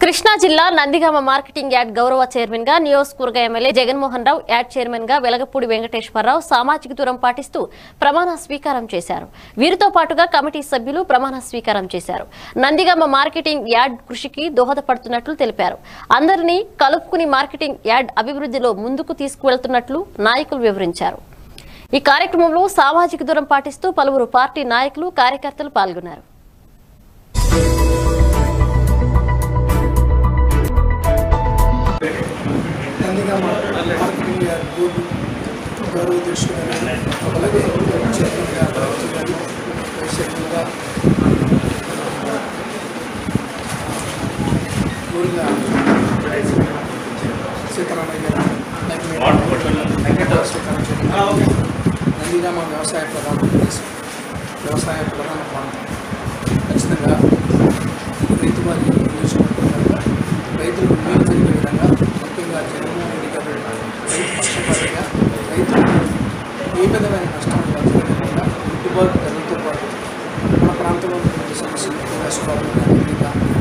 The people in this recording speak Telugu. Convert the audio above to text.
కృష్ణా జిల్లా నందిగామ మార్కెటింగ్ యార్డ్ గౌరవ చైర్మన్ గా నియోజకవర్గ ఎమ్మెల్యే జగన్మోహన్ రావు యాడ్ చైర్మన్ గా వెలగపూడి వెంకటేశ్వరరావు సామాజిక దూరం పాటిస్తూ ప్రమాణ స్వీకారం చేశారు వీరితో పాటుగా కమిటీ సభ్యులు ప్రమాణ స్వీకారం చేశారు నందిగామ మార్కెటింగ్ యార్డ్ కృషికి దోహదపడుతున్నట్లు తెలిపారు అందరినీ కలుపుకుని మార్కెటింగ్ యార్డ్ అభివృద్ధిలో ముందుకు తీసుకువెళ్తున్నట్లు నాయకులు వివరించారు ఈ కార్యక్రమంలో సామాజిక దూరం పాటిస్తూ పలువురు పార్టీ నాయకులు కార్యకర్తలు పాల్గొన్నారు నందిగా మార్కెటింగ్ యార్డ్ బోర్డు గౌరవ అధ్యక్షుడు గారు అలాగే చైర్మన్ గారు రాజు గారు వైస్ చైర్మన్ గా ఊరిగా సీతారామయ్య గారు వెంకటేశ్వర స్వీకారం చేశారు. నందిగామ వ్యవసాయ ప్రధాన ప్రదేశం వ్యవసాయ ప్రధాన ప్రాంతం ఖచ్చితంగా రైతు వారి నియోజకవర్గంగా రైతులకు మేలు జరిగే విధంగా ముఖ్యంగా జగన్మోహన్ రెడ్డి గారు రైతు పక్షపాతిగా రైతులకు ఏ విధమైన నష్టం జరగకుండా గిట్టుబాటు ధరలతో పాటు మన ప్రాంతంలో ఉన్నటువంటి సమస్యలు కూడా స్వాభావికంగా